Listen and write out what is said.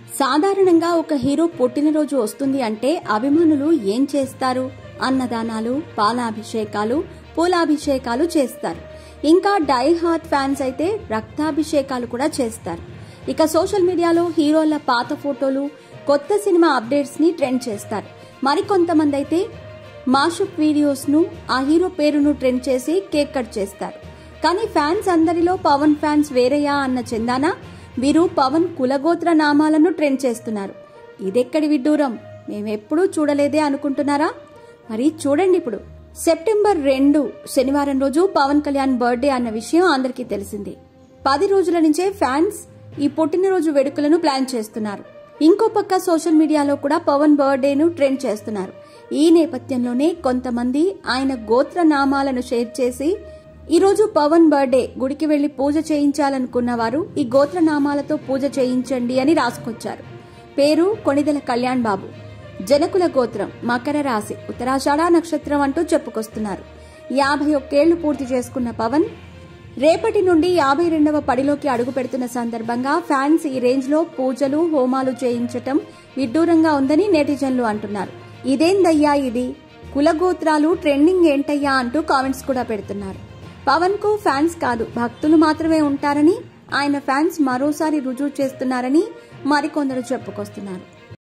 సాధారణంగా ఒక హీరో పుట్టినరోజు వస్తుంది అంటే అభిమానులు ఏం చేస్తారు అన్నదానాలు పాలాభిషేకాలు పూలాభిషేకాలు చేస్తారు ఇంకా డై హార్ట్ ఫ్యాన్స్ అయితే రక్తాభిషేకాలు కూడా చేస్తారు ఇక సోషల్ మీడియాలో హీరోల పాత ఫోటోలు కొత్త సినిమా అప్డేట్స్ ని ట్రెండ్ చేస్తారు మరికొంతమంది అయితే మాషుప్ వీడియోస్ ను ఆ హీరో పేరును ట్రెండ్ చేసి కేక్ కట్ చేస్తారు కానీ ఫ్యాన్స్ అందరిలో పవన్ ఫ్యాన్స్ వేరయ్యా అన్న చందాన వీరు పవన్ కులగోత్ర నామాలను ట్రెండ్ చేస్తున్నారు ఇదెక్కడి విడ్డూరం మేమెప్పుడూ చూడలేదే అనుకుంటున్నారా మరి చూడండి ఇప్పుడు సెప్టెంబర్ రెండు శనివారం రోజు పవన్ కళ్యాణ్ బర్త్డే అన్న విషయం అందరికీ తెలిసింది పది రోజుల నుంచే ఫ్యాన్స్ ఈ పుట్టినరోజు వేడుకలను ప్లాన్ చేస్తున్నారు ఇంకో పక్క సోషల్ మీడియాలో కూడా పవన్ బర్త్డేను ట్రెండ్ చేస్తున్నారు ఈ నేపథ్యంలోనే కొంతమంది ఆయన గోత్ర నామాలను షేర్ చేసి ఈ రోజు పవన్ బర్త్డే గుడికి వెళ్లి పూజ చేయించాలనుకున్న వారు ఈ గోత్ర నామాలతో పూజ చేయించండి అని రాసుకొచ్చారు పేరు కొణిదెల కళ్యాణ్ బాబు జనకుల గోత్రం మకర రాశి ఉత్తరాషాఢ నక్షత్రం అంటూ చెప్పుకొస్తున్నారు యాభై ఒక్కేళ్లు పూర్తి చేసుకున్న పవన్ రేపటి నుండి యాభై రెండవ పడిలోకి అడుగు పెడుతున్న సందర్భంగా ఫ్యాన్స్ ఈ రేంజ్ లో పూజలు హోమాలు చేయించటం విడ్డూరంగా ఉందని నెటిజన్లు అంటున్నారు ఇదేందయ్యా ఇది కులగోత్రాలు ట్రెండింగ్ ఏంటయ్యా అంటూ కామెంట్స్ కూడా పెడుతున్నారు పవన్ కు ఫ్యాన్స్ కాదు భక్తులు మాత్రమే ఉంటారని ఆయన ఫ్యాన్స్ మరోసారి రుజువు చేస్తున్నారని మరికొందరు చెప్పుకొస్తున్నారు